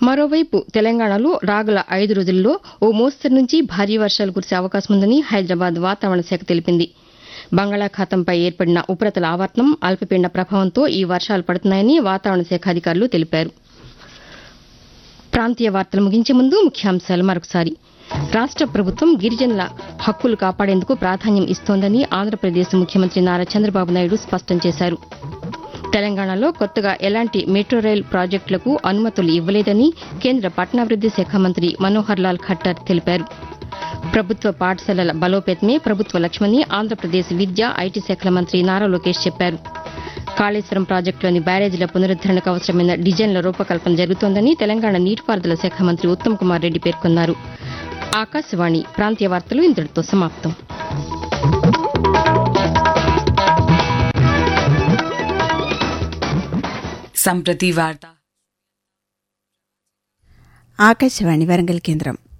మరోవైపు తెలంగాణలో రాగల ఐదు రోజుల్లో ఓ మోస్తరు నుంచి భారీ వర్షాలు కురిసే అవకాశం ఉందని హైదరాబాద్ వాతావరణ శాఖ తెలిపింది బంగాళాఖాతంపై ఏర్పడిన ఉపరితల ఆవర్తనం అల్పపీడన ప్రభావంతో ఈ వర్షాలు పడుతున్నాయని వాతావరణ శాఖ అధికారులు తెలిపారు ప్రాంతీయ వార్తలు ముగించే ముందు ముఖ్యాంశాలు మరొకసారి రాష్ట ప్రభుత్వం గిరిజనుల హక్కులు కాపాడేందుకు ప్రాధాన్యం ఇస్తోందని ఆంధ్రప్రదేశ్ ముఖ్యమంత్రి నారా చంద్రబాబు నాయుడు స్పష్టం చేశారు తెలంగాణలో కొత్తగా ఎలాంటి మెట్రో రైల్ ప్రాజెక్టులకు అనుమతులు ఇవ్వలేదని కేంద్ర పట్టణాభివృద్ది శాఖ మంత్రి మనోహర్ లాల్ ఖట్టర్ తెలిపారు ప్రభుత్వ పాఠశాలల బలోపేతమే ప్రభుత్వ లక్ష్యమని ఆంధ్రప్రదేశ్ విద్యా ఐటీ శాఖల మంత్రి నారా లోకేష్ చెప్పారు కాళేశ్వరం ప్రాజెక్టులోని బ్యారేజీల పునరుద్దరణకు అవసరమైన డిజైన్ల రూపకల్పన జరుగుతోందని తెలంగాణ నీటిపారుదల శాఖ మంత్రి ఉత్తమ్ కుమార్ రెడ్డి పేర్కొన్నారు ఆకాశవాణి ప్రాంతీయ వార్తలు ఇంతటితో సమాప్తం सम्प्रति वार्ता ఆకాశవాణి వరంగల్ కేంద్రం